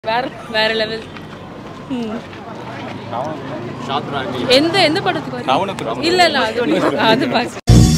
வேற வேற லெவல் எந்த எந்த படத்துக்கு வரீங்க? இல்ல இல்ல அது அது பாக்க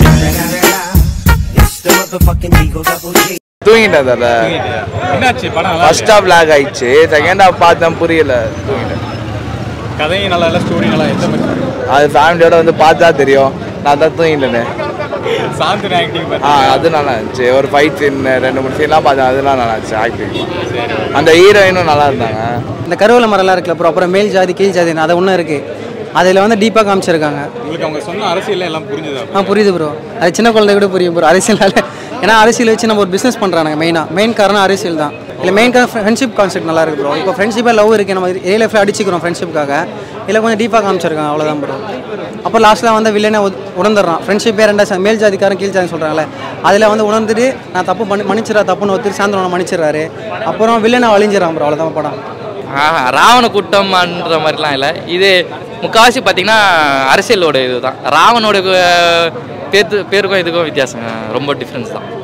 தூங்கிட்டேன் தல என்னாச்சு படம் நல்லா ஃபர்ஸ்ட் ஹாஃப் லாக் ஆயிடுச்சு செகண்ட் ஹாஃப் பார்த்தேன் புரியல தூங்கிட்டேன் கதையும் நல்லா இல்லை ஸ்டோரி நல்லா எந்த மாதிரி அது ஃபேமிலியோட வந்து பார்த்தா தெரியும் நான் தான் தூங்கிட்டேனே சாந்தன ஆக்டிங் ஆ அது நல்லா இருந்துச்சு ஒரு ஃபைட் சீன் ரெண்டு மூணு சீன்லாம் பார்த்தேன் அதெல்லாம் நல்லா இருந்துச்சு ஆக்டிங் அந்த ஹீரோயினும் நல்லா இருந்தாங்க இந்த கருவேல மரம்லாம் இருக்குல்ல ப்ரோ அப்புறம் மேல் ஜாதி கீழ் ஜாதி அது ஒன்றும் இருக்குது அதில் வந்து டீப்பாக காமிச்சிருக்காங்க உங்களுக்கு அவங்க சொன்ன அரசியல் எல்லாம் புரிஞ்சுதா ஆ புரியுது ப்ரோ அது சின்ன குழந்தை கூட புரியும் ப்ரோ அரசியலால் ஏன்னா அரசியல் வச்சு நம்ம ஒரு பிஸ்னஸ் பண்ணுறாங்க மெயினாக மெயின் காரணம் அரசியல் தான் இல்லை மெயின் காரணம் ஃப்ரெண்ட்ஷிப் கான்செப்ட் நல்லா இருக்கு ப்ரோ இப்போ ஃப்ரெண்ட்ஷிப்பாக லவ் இருக்குது நம்ம ஏ லைஃப்பில் அடிச்சுக்கிறோம் ஃப்ரெண்ட்ஷிப்புக்காக இல்லை கொஞ்சம் டீப்பாக காமிச்சிருக்காங்க அவ்வளோதான் ப்ரோ அப்போ லாஸ்ட்டில் வந்து வில்லனை உணர்ந்துடுறான் ஃப்ரெண்ட்ஷிப்பே ரெண்டா சா- மேல் ஜாதிக்காரன் கீழ் ஜாதி சொல்கிறாங்களே அதில் வந்து உணர்ந்துட்டு நான் தப்பு பண்ணி மன்னிச்சிடா தப்புன்னு ஒருத்தர் சாயந்தரம் மன்னிச்சிடுறாரு அப்புறம் வில்லனை அழிஞ்சிடறான் ப்ரோ அவ்வளோதான் படம் ஆஹா, ராவண கூட்டம்ன்ற மாதிரிலாம் இல்லை இது முக்கால்வாசி பார்த்தீங்கன்னா அரசியலோட இதுதான் ராவனோட அஹ், பேத்து பேருக்கும் இதுக்கும் வித்தியாசம் ரொம்ப டிஃப்ரென்ஸ் தான்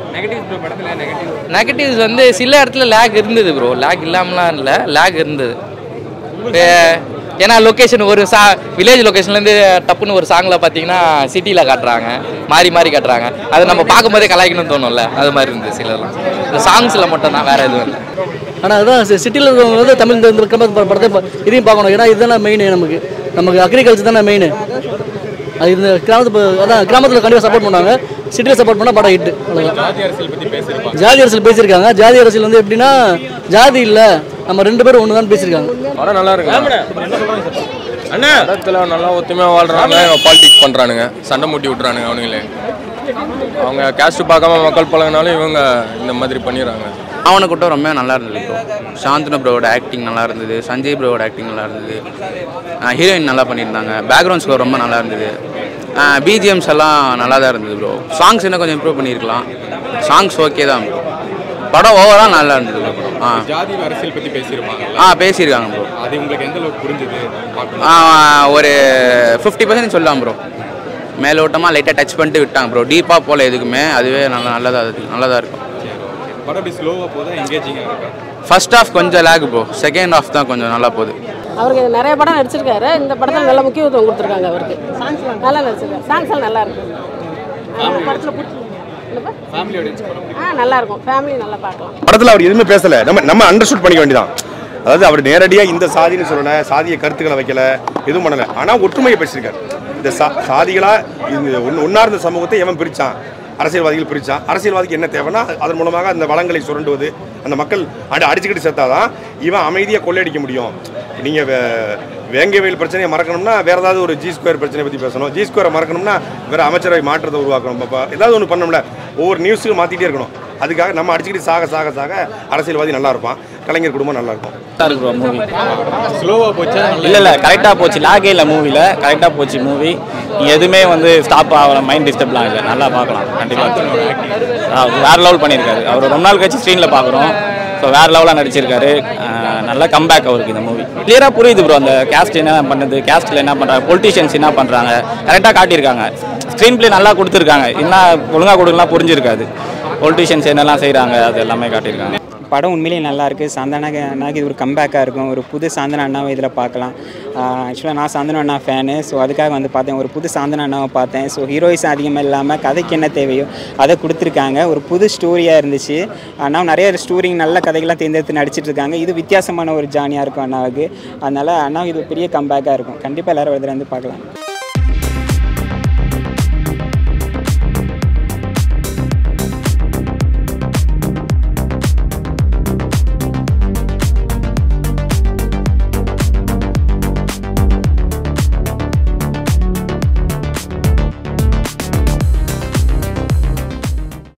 நெகட்டிவ்ஸ் வந்து சில இடத்துல லேக் இருந்தது ப்ரோ லேக் இல்லாமலாம் இல்லை லேக் இருந்தது ஏ- ஏன்னா லொக்கேஷன் ஒரு சா வில்லேஜ் லொக்கேஷன்லேருந்து டப்புன்னு ஒரு சாங்கில் பார்த்தீங்கன்னா சிட்டியில் காட்டுறாங்க மாறி மாறி காட்டுறாங்க அதை நம்ம பார்க்கும்போதே கலாய்க்கணும்னு தோணும்ல அது மாதிரி இருந்தது சிலர்லாம் இந்த சாங்ஸில் மட்டும் தான் வேறு எதுவும் இல்லை ஆனால் அதான் சிட்டியில் இருக்கிறவங்க வந்து தமிழ் இந்த கிராம படத்தை பா- இதையும் பார்க்கணும் ஏன்னா இதுதானே மெயின் நமக்கு நமக்கு அக்ரிகல்ச்சர் தானே மெயின் அது இந்த கிராமத்து ப- அதான் கிராமத்தில் கண்டிப்பாக சப்போர்ட் பண்ணுவாங்க சிட்டியில் சப்போர்ட் பண்ணால் படம் ஹிட் அவ்வளோதான் ஜாதி அரசியல் பத்தி பேசியிருப்பாங்க ஜாதி அரசியல் பேசியிருக்காங்க ஜாதி அரசியல் வந்து எப்படின்னா ஜாதி இல்லை நம்ம ரெண்டு பேரும் ஒன்று தான் பேசியிருக்காங்க படம் நல்லா இருக்கு அண்ணா இடத்துல நல்லா ஒத்துமையாக வாழ்றாங்க பாலிடிக்ஸ் பண்றானுங்க சண்டை மூட்டி விட்டுறானுங்க அவனுங்களே அவங்க கேஸ்ட் பார்க்காம மக்கள் பழகினாலும் இவங்க இந்த மாதிரி பண்ணிடுறாங்க அவனை கூட்டம் ரொம்ப நல்லா இருந்தது ப்ரோ சாந்தனு ப்ரோவோட ஆக்டிங் நல்லா இருந்தது சஞ்சய் ப்ரோவோட ஆக்டிங் நல்லா இருந்தது ஹீரோயின் நல்லா பண்ணியிருந்தாங்க பேக்ரவுண்ட் ஸ்கோர் ரொம்ப நல்லா இருந்தது பிஜிஎம்ஸ் எல்லாம் நல்லா தான் இருந்தது ப்ரோ சாங்ஸ் இன்னும் கொஞ்சம் இம்ப்ரூவ் பண்ணியிருக்கலாம் சாங்ஸ் ஓகே தான் ப்ரோ படம் ஓவரால் நல்லா இருந்தது ப்ரோ ஆ ஜாதி அரசியல் பத்தி பேசியிருப்பாங்கல்ல ஆ பேசியிருக்காங்க ப்ரோ அது உங்களுக்கு எந்த அளவுக்கு புரிஞ்சுது பார்க்கணும் ஆ, ஒரு ஃபிஃப்டி பர்சன்ட் சொல்லலாம் ப்ரோ மேலோட்டமாக லைட்டாக டச் பண்ணிட்டு விட்டாங்க ப்ரோ டீப்பாக போல எதுக்குமே அதுவே நல்லா நல்லதாக இருக்கு நல்லதாக இருக்கும் படம் அப்படி ஸ்லோவாக போதா எங்கேஜிங்காக இருக்கா ஃபர்ஸ்ட் ஹாஃப் கொஞ்சம் லேக் ப்ரோ செகண்ட் ஹாஃப் தான் கொஞ்சம் நல்லா போகுது அவருக்கு நிறைய படம் நடிச்சிருக்காரு இந்த படத்தில் நல்ல முக்கியத்துவம் கொடுத்துருக்காங்க அவருக்கு நல்லா நடிச்சிருக்காரு சாங்ஸ் எல்லாம் நல்லா இருக்கு அந்த படத்தில் பிடிச்சி என்னப்பா? ஃபேமிலி ஆடியன்ஸ் படம் ஆ நல்லா இருக்கும் ஃபேமிலி நல்லா பார்க்கலாம் படத்தில் அவர் எதுவுமே பேசல நம்ம நம்ம அண்டர்ஸ்டுட் பண்ணிக்க வேண்டியதான் அதாவது அவர் நேரடியாக இந்த சாதின்னு சொல்லல சாதிய கருத்துக்களை வைக்கல எதுவும் பண்ணல ஆனால் ஒற்றுமையை பேசியிருக்காரு இந்த சா சாதிகளாக இந்த ஒன்று ஒன்றார்ந்த சமூகத்தை எவன் பிரித்தான் அரசியல்வாதிகள் பிரித்தான் அரசியல்வாதிக்கு என்ன தேவைன்னா அதன் மூலமாக அந்த வளங்களை சுரண்டுவது அந்த மக்கள் அடி அடிச்சுக்கிட்டு செத்தாதான் இவன் அமைதியாக கொள்ளையடிக்க முடியும் நீங்கள் வேங்கவேல் பிரச்சனையை மறக்கணும்னா வேற ஏதாவது ஒரு ஜி ஸ்கொயர் பிரச்சனையை பற்றி பேசணும் ஜி ஸ்கொயரை மறக்கணும்னா வேற அமைச்சரவை மாற்றத்தை உருவாக்கணும் இப்போ ஏதாவது ஒன்று பண்ணணும்ல ஒவ்வொரு நியூஸுக்கும் மாற்றிட்டே இருக்கணும் அதுக்காக நம்ம அடிச்சுக்கிட்டு சாக சாக சாக அரசியல்வாதி நல்லா இருப்பான் கலைஞர் குடும்பம் நல்லா இருக்கும் ஸ்லோவாக போச்சா இல்ல இல்ல கரெக்டா போச்சு லாகே இல்ல மூவில கரெக்டா போச்சு மூவி நீங்க எதுவுமே வந்து ஸ்டாப் ஆகல மைண்ட் டிஸ்டர்ப்லாம் இல்லை நல்லா பார்க்கலாம் கண்டிப்பா ஆ, வேற லெவல் பண்ணியிருக்காரு அவர் ரொம்ப நாள் கழிச்சு ஸ்க்ரீனில் பார்க்குறோம் ஸோ வேற லெவலாக நடிச்சிருக்காரு ஆ, நல்ல கம்பேக் அவருக்கு இந்த மூவி கிளியராக புரியுது ப்ரோ அந்த கேஸ்ட் என்ன பண்ணுது கேஸ்ட்டில் என்ன பண்ணுறாங்க பொலிட்டிஷியன்ஸ் என்ன பண்ணுறாங்க கரெக்டாக காட்டியிருக்காங்க ஸ்க்ரீன் ப்ளே நல்லா கொடுத்துருக்காங்க என்ன ஒழுங்காக கொடுக்கலாம் புரிஞ்சிருக்காது பொலிட்டிஷியன்ஸ் என்னெல்லாம் செய்கிறாங்க அது எல்லாமே காட்டியிருக்காங்க படம் உண்மையிலேயே நல்லா இருக்குது சாந்தனா அண்ணாக்கு இது ஒரு கம்பேக்காக இருக்கும் ஒரு புது சாந்தனா அண்ணாவை இதில் பார்க்கலாம் ஆக்சுவலாக நான் சாந்தனா அண்ணா ஃபேனு ஸோ அதுக்காக வந்து பார்த்தேன் ஒரு புது சாந்தனா அண்ணாவை பார்த்தேன் ஸோ ஹீரோயிஸ் அதிகமாக இல்லாமல் கதைக்கு என்ன தேவையோ அதை கொடுத்துருக்காங்க ஒரு புது ஸ்டோரியாக இருந்துச்சு அண்ணா நிறைய ஸ்டோரி நல்ல கதைகள்லாம் தேர்ந்தெடுத்து நடிச்சிட்டு இருக்காங்க இது வித்தியாசமான ஒரு ஜானியாக இருக்கும் அண்ணாவுக்கு அதனால் அண்ணா இது ஒரு பெரிய கம்பேக்காக இருக்கும் கண்டிப்பாக எல்லோரும் இதில் வந்து பார்க்கலாம்